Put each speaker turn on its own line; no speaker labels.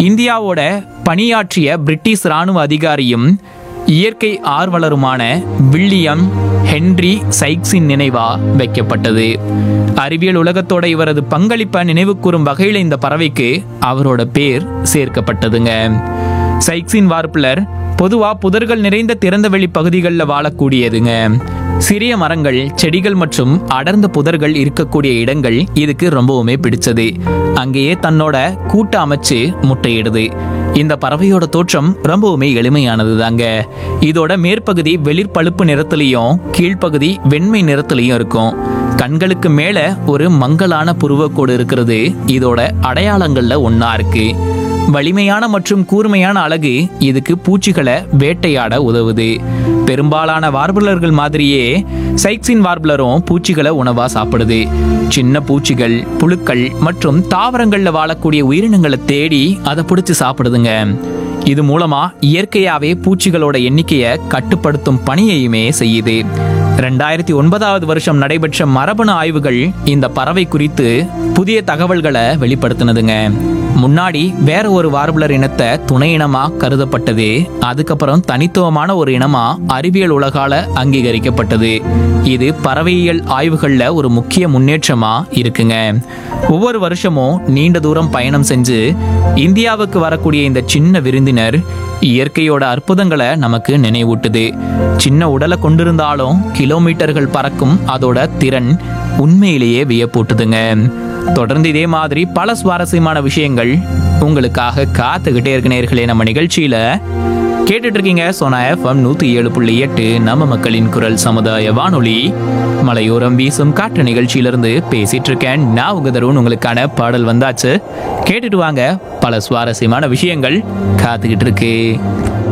இந்தியாவோட பணியாற்றிய பிரிட்டிஷ் ராணுவ அதிகாரியும் இயற்கை ஆர்வலருமான வில்லியம் ஹென்றி சைக்ஸின் நினைவா வைக்கப்பட்டது அறிவியல் உலகத்தோட இவரது பங்களிப்பை நினைவு கூறும் வகையில் இந்த பறவைக்கு அவரோட பேர் சேர்க்கப்பட்டதுங்க சைக்ஸின் வார்ப்லர் பொதுவா புதர்கள் நிறைந்த திறந்தவெளி பகுதிகளில் வாழக்கூடியதுங்க சிறிய மரங்கள் செடிகள் மற்றும் அடர்ந்த புதர்கள் இருக்கக்கூடிய இடங்கள் இதுக்கு ரொம்பவுமே பிடிச்சது அங்கேயே தன்னோட கூட்ட அமைச்சு முட்டையிடுது இந்த பறவையோட தோற்றம் ரொம்பவுமே எளிமையானது தாங்க இதோட மேற்பகுதி வெளிர் பழுப்பு நிறத்துலையும் கீழ்ப்பகுதி வெண்மை நிறத்துலையும் இருக்கும் கண்களுக்கு மேல ஒரு மங்கலான புருவக்கோடு இருக்கிறது இதோட அடையாளங்கள்ல ஒண்ணா இருக்கு வலிமையான மற்றும் கூர்மையான அழகு இதுக்கு பூச்சிகளை வேட்டையாட உதவுது பெரும்பாலான வார்புலர்கள் மாதிரியே சைக்ஸின் வார்புலரும் பூச்சிகளை உணவா சாப்பிடுது சின்ன பூச்சிகள் புழுக்கள் மற்றும் தாவரங்கள்ல வாழக்கூடிய உயிரினங்களை தேடி அதை பிடிச்சி சாப்பிடுதுங்க இது மூலமா இயற்கையாவே பூச்சிகளோட எண்ணிக்கையை கட்டுப்படுத்தும் பணியையுமே செய்யுது ரெண்டாயிரத்தி ஒன்பதாவது வருஷம் நடைபெற்ற மரபணு ஆய்வுகள் இந்த பறவை குறித்து புதிய தகவல்களை வெளிப்படுத்தினதுங்க முன்னாடி வேற ஒரு வார்புலர் இனத்தை துணை இனமா கருதப்பட்டது அதுக்கப்புறம் தனித்துவமான ஒரு இனமா அறிவியல் உலகால அங்கீகரிக்கப்பட்டது இது பறவையியல் ஆய்வுகள்ல ஒரு முக்கிய முன்னேற்றமா இருக்குங்க ஒவ்வொரு வருஷமும் நீண்ட தூரம் பயணம் செஞ்சு இந்தியாவுக்கு வரக்கூடிய இந்த சின்ன விருந்தினர் இயற்கையோட அற்புதங்களை நமக்கு நினைவூட்டுது சின்ன உடலை கொண்டிருந்தாலும் கிலோமீட்டர்கள் பறக்கும் அதோட திறன் உண்மையிலேயே வியப்பூட்டுதுங்க தொடர்ந்து இதே மாதிரி பல சுவாரஸ்யமான விஷயங்கள் உங்களுக்காக காத்துக்கிட்டே இருக்க நேர்களே நம்ம நிகழ்ச்சியில கேட்டுட்டு இருக்கீங்க சோனா எஃப்எம் நூத்தி ஏழு புள்ளி எட்டு நம்ம மக்களின் குரல் சமுதாய வானொலி மலையோரம் வீசும் காற்று நிகழ்ச்சியிலிருந்து பேசிட்டு இருக்கேன் நான் உங்க தருண் உங்களுக்கான பாடல் வந்தாச்சு கேட்டுட்டு வாங்க பல சுவாரஸ்யமான விஷயங்கள் காத்துக்கிட்டு இருக்கு